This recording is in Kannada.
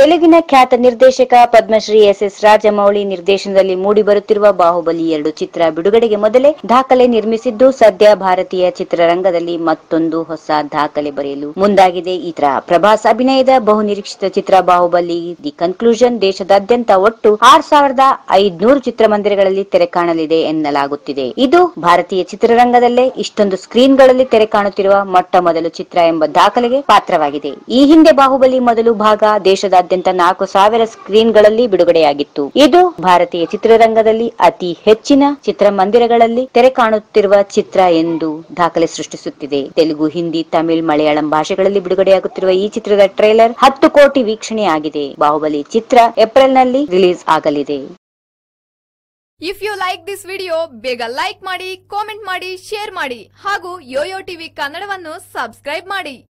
ತೆಲುಗಿನ ಖ್ಯಾತ ನಿರ್ದೇಶಕ ಪದ್ಮಶ್ರೀ ಎಸ್ ಎಸ್ ರಾಜಮೌಳಿ ನಿರ್ದೇಶನದಲ್ಲಿ ಮೂಡಿಬರುತ್ತಿರುವ ಬಾಹುಬಲಿ ಎರಡು ಚಿತ್ರ ಬಿಡುಗಡೆಗೆ ಮೊದಲೇ ದಾಖಲೆ ನಿರ್ಮಿಸಿದ್ದು ಸದ್ಯ ಭಾರತೀಯ ಚಿತ್ರರಂಗದಲ್ಲಿ ಮತ್ತೊಂದು ಹೊಸ ದಾಖಲೆ ಬರೆಯಲು ಮುಂದಾಗಿದೆ ಈ ಚಿತ್ರ ಪ್ರಭಾಸ್ ಅಭಿನಯದ ಬಹುನಿರೀಕ್ಷಿತ ಚಿತ್ರ ಬಾಹುಬಲಿ ದಿ ಕನ್ಕ್ಲೂಷನ್ ದೇಶದಾದ್ಯಂತ ಒಟ್ಟು ಆರ್ ಸಾವಿರದ ಐದ್ನೂರು ಚಿತ್ರಮಂದಿರಗಳಲ್ಲಿ ತೆರೆ ಕಾಣಲಿದೆ ಎನ್ನಲಾಗುತ್ತಿದೆ ಇದು ಭಾರತೀಯ ಚಿತ್ರರಂಗದಲ್ಲೇ ಇಷ್ಟೊಂದು ಸ್ಕ್ರೀನ್ಗಳಲ್ಲಿ ತೆರೆ ಕಾಣುತ್ತಿರುವ ಮೊಟ್ಟ ಮೊದಲು ಚಿತ್ರ ಎಂಬ ದಾಖಲೆಗೆ ಪಾತ್ರವಾಗಿದೆ ಈ ಹಿಂದೆ ಬಾಹುಬಲಿ ಮೊದಲು ಭಾಗ ದೇಶದಾದ್ಯಂತ ನಾಲ್ಕು ಸಾವಿರ ಸ್ಕ್ರೀನ್ಗಳಲ್ಲಿ ಬಿಡುಗಡೆಯಾಗಿತ್ತು ಇದು ಭಾರತೀಯ ಚಿತ್ರರಂಗದಲ್ಲಿ ಅತಿ ಹೆಚ್ಚಿನ ಚಿತ್ರಮಂದಿರಗಳಲ್ಲಿ ತೆರೆ ಕಾಣುತ್ತಿರುವ ಚಿತ್ರ ಎಂದು ದಾಖಲೆ ಸೃಷ್ಟಿಸುತ್ತಿದೆ ತೆಲುಗು ಹಿಂದಿ ತಮಿಳ್ ಮಲಯಾಳಂ ಭಾಷೆಗಳಲ್ಲಿ ಬಿಡುಗಡೆಯಾಗುತ್ತಿರುವ ಈ ಚಿತ್ರದ ಟ್ರೇಲರ್ ಹತ್ತು ಕೋಟಿ ವೀಕ್ಷಣೆಯಾಗಿದೆ ಬಾಹುಬಲಿ ಚಿತ್ರ ಏಪ್ರಿಲ್ನಲ್ಲಿ ರಿಲೀಸ್ ಆಗಲಿದೆ if you like this video ಬೇಗ ಲೈಕ್ ಮಾಡಿ ಕಾಮೆಂಟ್ ಮಾಡಿ ಶೇರ್ ಮಾಡಿ ಹಾಗೂ ಯೋಯೋ ಟಿವಿ ಕನ್ನಡವನ್ನು ಸಬ್ಸ್ಕ್ರೈಬ್ ಮಾಡಿ